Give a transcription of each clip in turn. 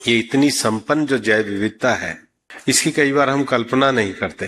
ये इतनी संपन्न जो जैव विविधता है इसकी कई बार हम कल्पना नहीं करते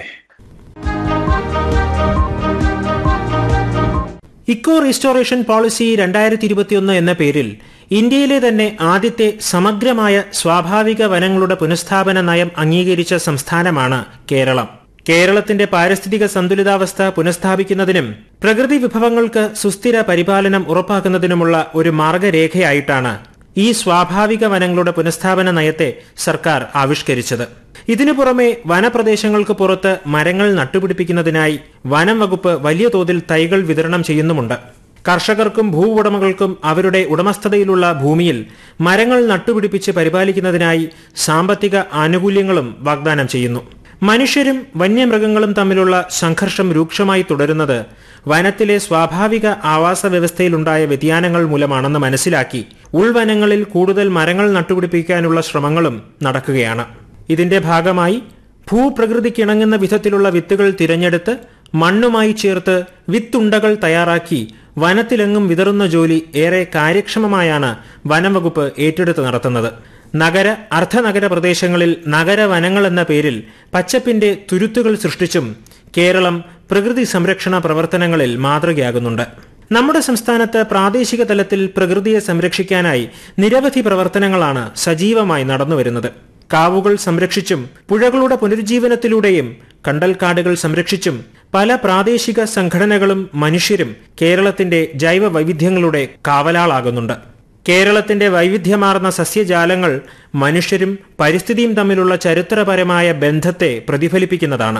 ഇക്കോ റീസ്റ്റോറേഷൻ പോളിസി രണ്ടായിരത്തി ഇരുപത്തിയൊന്ന് എന്ന പേരിൽ ഇന്ത്യയിലെ തന്നെ ആദ്യത്തെ സമഗ്രമായ സ്വാഭാവിക വനങ്ങളുടെ പുനഃസ്ഥാപന നയം അംഗീകരിച്ച സംസ്ഥാനമാണ് കേരളം കേരളത്തിന്റെ പാരിസ്ഥിതിക സന്തുലിതാവസ്ഥ പുനഃസ്ഥാപിക്കുന്നതിനും പ്രകൃതി വിഭവങ്ങൾക്ക് സുസ്ഥിര പരിപാലനം ഉറപ്പാക്കുന്നതിനുമുള്ള ഒരു മാർഗരേഖയായിട്ടാണ് ഈ സ്വാഭാവിക വനങ്ങളുടെ പുനഃസ്ഥാപന നയത്തെ സർക്കാർ ആവിഷ്കരിച്ചത് ഇതിനു പുറമെ വനപ്രദേശങ്ങൾക്ക് പുറത്ത് മരങ്ങൾ നട്ടുപിടിപ്പിക്കുന്നതിനായി വനം വകുപ്പ് വലിയ തോതിൽ തൈകൾ വിതരണം ചെയ്യുന്നുമുണ്ട് കർഷകർക്കും ഭൂവുടമകൾക്കും അവരുടെ ഉടമസ്ഥതയിലുള്ള ഭൂമിയിൽ മരങ്ങൾ നട്ടുപിടിപ്പിച്ച് പരിപാലിക്കുന്നതിനായി സാമ്പത്തിക ആനുകൂല്യങ്ങളും വാഗ്ദാനം ചെയ്യുന്നു മനുഷ്യരും വന്യമൃഗങ്ങളും തമ്മിലുള്ള സംഘർഷം രൂക്ഷമായി തുടരുന്നത് വനത്തിലെ സ്വാഭാവിക ആവാസ വ്യവസ്ഥയിലുണ്ടായ വ്യതിയാനങ്ങൾ മൂലമാണെന്ന് മനസ്സിലാക്കി ഉൾവനങ്ങളിൽ കൂടുതൽ മരങ്ങൾ നട്ടുപിടിപ്പിക്കാനുള്ള ശ്രമങ്ങളും നടക്കുകയാണ് ഇതിന്റെ ഭാഗമായി ഭൂപ്രകൃതിക്കിണങ്ങുന്ന വിധത്തിലുള്ള വിത്തുകൾ തിരഞ്ഞെടുത്ത് മണ്ണുമായി ചേർത്ത് വിത്തുണ്ടകൾ തയ്യാറാക്കി വനത്തിലെങ്ങും വിതറുന്ന ജോലി ഏറെ കാര്യക്ഷമമായാണ് വനം വകുപ്പ് ഏറ്റെടുത്ത് നടത്തുന്നത് നഗര അർദ്ധനഗര പ്രദേശങ്ങളിൽ നഗരവനങ്ങൾ എന്ന പേരിൽ പച്ചപ്പിന്റെ തുരുത്തുകൾ സൃഷ്ടിച്ചും കേരളം പ്രകൃതി സംരക്ഷണ പ്രവർത്തനങ്ങളിൽ മാതൃകയാകുന്നുണ്ട് നമ്മുടെ സംസ്ഥാനത്ത് പ്രാദേശിക തലത്തിൽ പ്രകൃതിയെ സംരക്ഷിക്കാനായി നിരവധി പ്രവർത്തനങ്ങളാണ് സജീവമായി നടന്നുവരുന്നത് കാവുകൾ സംരക്ഷിച്ചും പുഴകളുടെ പുനരുജ്ജീവനത്തിലൂടെയും കണ്ടൽക്കാടുകൾ സംരക്ഷിച്ചും പല പ്രാദേശിക സംഘടനകളും മനുഷ്യരും കേരളത്തിന്റെ ജൈവ വൈവിധ്യങ്ങളുടെ കാവലാളാകുന്നുണ്ട് കേരളത്തിന്റെ വൈവിധ്യമാർന്ന സസ്യജാലങ്ങൾ മനുഷ്യരും പരിസ്ഥിതിയും തമ്മിലുള്ള ചരിത്രപരമായ ബന്ധത്തെ പ്രതിഫലിപ്പിക്കുന്നതാണ്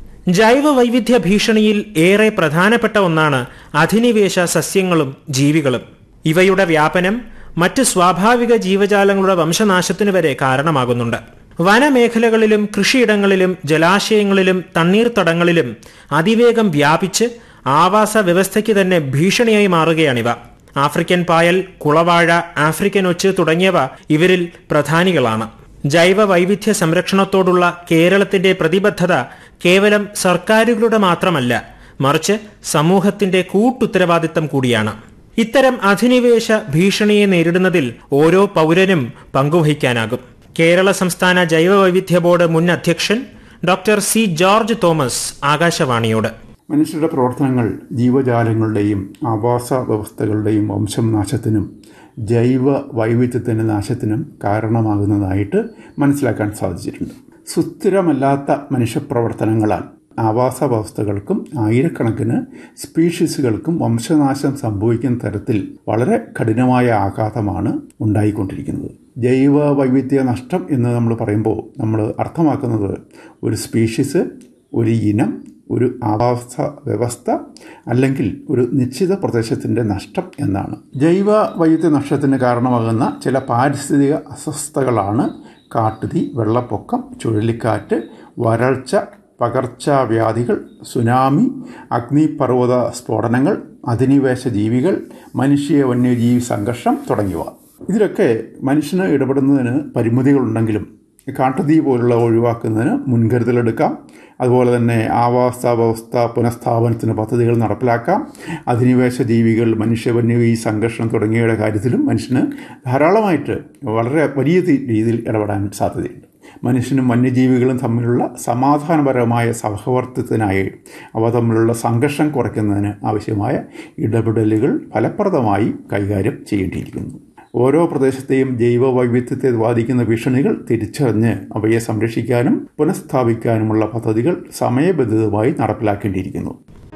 ജൈവ വൈവിധ്യ ഭീഷണിയിൽ ഏറെ പ്രധാനപ്പെട്ട ഒന്നാണ് അധിനിവേശ സസ്യങ്ങളും ജീവികളും ഇവയുടെ വ്യാപനം മറ്റ് സ്വാഭാവിക ജീവജാലങ്ങളുടെ വംശനാശത്തിനു വരെ കാരണമാകുന്നുണ്ട് വനമേഖലകളിലും കൃഷിയിടങ്ങളിലും ജലാശയങ്ങളിലും തണ്ണീർത്തടങ്ങളിലും അതിവേഗം വ്യാപിച്ച് ആവാസ വ്യവസ്ഥയ്ക്ക് തന്നെ ഭീഷണിയായി മാറുകയാണിവ ആഫ്രിക്കൻ പായൽ കുളവാഴ ആഫ്രിക്കൻ ഒച്ച് തുടങ്ങിയവ ഇവരിൽ പ്രധാനികളാണ് ജൈവ വൈവിധ്യ സംരക്ഷണത്തോടുള്ള കേരളത്തിന്റെ പ്രതിബദ്ധത കേവലം സർക്കാരുകളുടെ മാത്രമല്ല മറിച്ച് സമൂഹത്തിന്റെ കൂട്ടുത്തരവാദിത്തം കൂടിയാണ് ഇത്തരം അധിനിവേശ ഭീഷണിയെ നേരിടുന്നതിൽ ഓരോ പൗരനും പങ്കുവഹിക്കാനാകും കേരള സംസ്ഥാന ജൈവ വൈവിധ്യ ബോർഡ് മുൻ അധ്യക്ഷൻ ഡോക്ടർ സി ജോർജ് തോമസ് ആകാശവാണിയോട് മനുഷ്യരുടെ പ്രവർത്തനങ്ങൾ ജീവജാലങ്ങളുടെയും ആവാസ വ്യവസ്ഥകളുടെയും വംശം നാശത്തിനും ജൈവ വൈവിധ്യത്തിൻ്റെ നാശത്തിനും കാരണമാകുന്നതായിട്ട് മനസ്സിലാക്കാൻ സാധിച്ചിട്ടുണ്ട് സുസ്ഥിരമല്ലാത്ത മനുഷ്യപ്രവർത്തനങ്ങളാൽ ആവാസ വ്യവസ്ഥകൾക്കും ആയിരക്കണക്കിന് സ്പീഷീസുകൾക്കും വംശനാശം സംഭവിക്കുന്ന തരത്തിൽ വളരെ കഠിനമായ ആഘാതമാണ് ഉണ്ടായിക്കൊണ്ടിരിക്കുന്നത് ജൈവ വൈവിധ്യ നഷ്ടം എന്ന് നമ്മൾ പറയുമ്പോൾ നമ്മൾ അർത്ഥമാക്കുന്നത് ഒരു സ്പീഷീസ് ഒരു ഇനം ഒരു ആവാസ വ്യവസ്ഥ അല്ലെങ്കിൽ ഒരു നിശ്ചിത പ്രദേശത്തിൻ്റെ നഷ്ടം എന്നാണ് ജൈവ വൈദ്യുത നഷ്ടത്തിന് കാരണമാകുന്ന ചില പാരിസ്ഥിതിക അസ്വസ്ഥതകളാണ് കാട്ടുതീ വെള്ളപ്പൊക്കം ചുഴലിക്കാറ്റ് വരൾച്ച പകർച്ചവ്യാധികൾ സുനാമി അഗ്നിപർവ്വത സ്ഫോടനങ്ങൾ അധിനിവേശ ജീവികൾ മനുഷ്യ വന്യജീവി സംഘർഷം തുടങ്ങിയവ ഇതിലൊക്കെ മനുഷ്യന് ഇടപെടുന്നതിന് പരിമിതികളുണ്ടെങ്കിലും കാട്ടുതീ പോലുള്ള ഒഴിവാക്കുന്നതിന് മുൻകരുതലെടുക്കാം അതുപോലെ തന്നെ ആവാസ വ്യവസ്ഥ പുനഃസ്ഥാപനത്തിന് പദ്ധതികൾ നടപ്പിലാക്കാം അധിനിവേശ ജീവികൾ മനുഷ്യ വന്യജീവി സംഘർഷം തുടങ്ങിയവയുടെ കാര്യത്തിലും മനുഷ്യന് ധാരാളമായിട്ട് വളരെ വലിയ രീതിയിൽ ഇടപെടാൻ സാധ്യതയുണ്ട് മനുഷ്യനും വന്യജീവികളും തമ്മിലുള്ള സമാധാനപരമായ സഹവർത്തിത്വത്തിനായി അവ തമ്മിലുള്ള സംഘർഷം കുറയ്ക്കുന്നതിന് ആവശ്യമായ ഇടപെടലുകൾ ഫലപ്രദമായി കൈകാര്യം ചെയ്യേണ്ടിയിരിക്കുന്നു ഓരോ പ്രദേശത്തെയും ജൈവ വൈവിധ്യത്തെ ബാധിക്കുന്ന ഭീഷണികൾ തിരിച്ചറിഞ്ഞ് അവയെ സംരക്ഷിക്കാനും പുനഃസ്ഥാപിക്കാനുമുള്ള പദ്ധതികൾ സമയബന്ധിതമായി നടപ്പിലാക്കേണ്ടിയിരിക്കുന്നു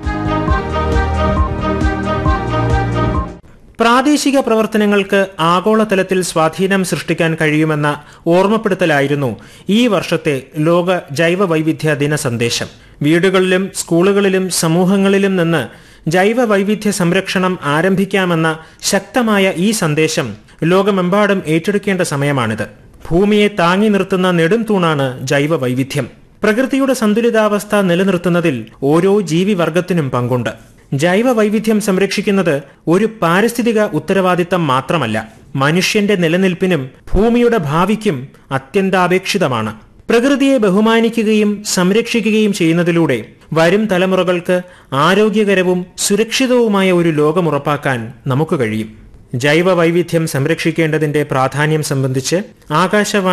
പ്രാദേശിക പ്രവർത്തനങ്ങൾക്ക് ആഗോളതലത്തിൽ സ്വാധീനം സൃഷ്ടിക്കാൻ കഴിയുമെന്ന ഓർമ്മപ്പെടുത്തലായിരുന്നു ഈ വർഷത്തെ ലോക ജൈവ വൈവിധ്യ ദിന സന്ദേശം വീടുകളിലും സ്കൂളുകളിലും സമൂഹങ്ങളിലും നിന്ന് ജൈവ വൈവിധ്യ സംരക്ഷണം ആരംഭിക്കാമെന്ന ശക്തമായ ഈ സന്ദേശം ലോകമെമ്പാടും ഏറ്റെടുക്കേണ്ട സമയമാണിത് ഭൂമിയെ താങ്ങി നിർത്തുന്ന നെടും തൂണാണ് ജൈവ വൈവിധ്യം പ്രകൃതിയുടെ സന്തുലിതാവസ്ഥ നിലനിർത്തുന്നതിൽ ഓരോ ജീവിവർഗത്തിനും പങ്കുണ്ട് ജൈവ വൈവിധ്യം സംരക്ഷിക്കുന്നത് ഒരു പാരിസ്ഥിതിക ഉത്തരവാദിത്തം മാത്രമല്ല മനുഷ്യന്റെ നിലനിൽപ്പിനും ഭൂമിയുടെ ഭാവിക്കും അത്യന്താപേക്ഷിതമാണ് പ്രകൃതിയെ ബഹുമാനിക്കുകയും സംരക്ഷിക്കുകയും ചെയ്യുന്നതിലൂടെ വരും തലമുറകൾക്ക് ആരോഗ്യകരവും സുരക്ഷിതവുമായ ഒരു ലോകം ഉറപ്പാക്കാൻ നമുക്ക് കഴിയും ജൈവ വൈവിധ്യം സംരക്ഷിക്കേണ്ടതിന്റെ പ്രാധാന്യം സംബന്ധിച്ച് ആകാശവാണി